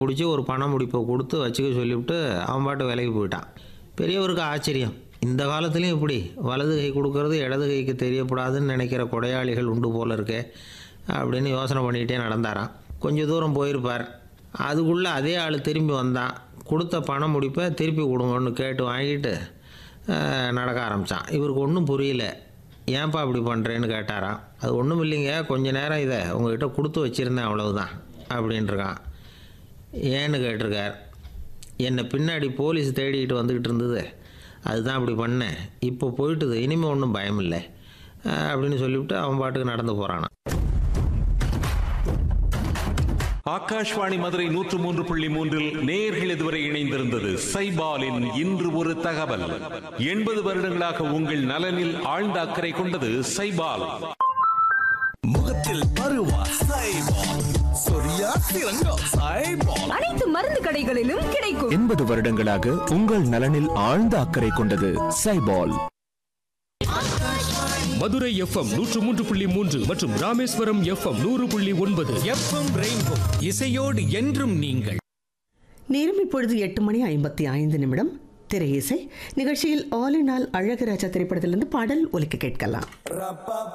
பிடிச்சி ஒரு பண முடிப்பை கொடுத்து வச்சுக்க சொல்லிவிட்டு அவன் பாட்டு வேலைக்கு போயிட்டான் பெரியவருக்கு ஆச்சரியம் இந்த காலத்துலேயும் இப்படி வலது கை கொடுக்கறது இடது கைக்கு தெரியக்கூடாதுன்னு நினைக்கிற கொடையாளிகள் உண்டு போல இருக்கே அப்படின்னு யோசனை பண்ணிக்கிட்டே நடந்தாராம் கொஞ்சம் தூரம் போயிருப்பார் அதுக்குள்ளே அதே ஆள் திரும்பி வந்தான் கொடுத்த பண முடிப்பை திருப்பி கொடுங்கன்னு கேட்டு வாங்கிட்டு அஹ், நடக்க ஆரம்பித்தான் இவருக்கு ஒன்றும் புரியல ஏன்பா இப்படி பண்ணுறேன்னு கேட்டாராம் அது ஒன்றும் இல்லைங்க கொஞ்ச நேரம் இதை உங்ககிட்ட கொடுத்து வச்சுருந்தேன் அவ்வளவுதான் அப்படின்ட்டுருக்கான் ஏன்னு கேட்டிருக்கார் என்னை பின்னாடி போலீஸ் தேடிக்கிட்டு வந்துக்கிட்டு இருந்தது அதுதான் அப்படி பண்ணேன் இப்போ போயிட்டுது இனிமேல் ஒன்றும் பயம் இல்லை அஹ் அப்படின்னு சொல்லிவிட்டு அவன் பாட்டுக்கு நடந்து போகிறானா ஆகாஷ்வாணி மதுரை நூற்று மூன்று புள்ளி மூன்றில் நேயர்கள் இதுவரை இணைந்திருந்தது சைபாலின் இன்று ஒரு தகவல் எண்பது வருடங்களாக உங்கள் நலனில் ஆழ்ந்த அக்கறை கொண்டது சைபால் முகத்தில் பருவா சைபால் சொரியா சிறங்கோ சைபால் அனைத்து மருந்து கடைகளிலும் கிடைக்கும் எண்பது வருடங்களாக உங்கள் நலனில் ஆழ்ந்த அக்கறை கொண்டது சைபால் மதுரை எஃப்எம் நூற்று மூன்று புள்ளி மூன்று மற்றும் ராமேஸ்வரம் எஃப்எம் நூறு புள்ளி ஒன்பது எஃப்எம் ரெயின்போ இசையோடு என்றும் நீங்கள் நேரம் இப்பொழுது எட்டு மணி ஐம்பத்தி ஐந்து நிமிடம் திரை இசை நிகழ்ச்சியில் ஆல் இன் ஆல் அழகராஜா திரைப்படத்திலிருந்து பாடல் ஒலிக்க கேட்கலாம்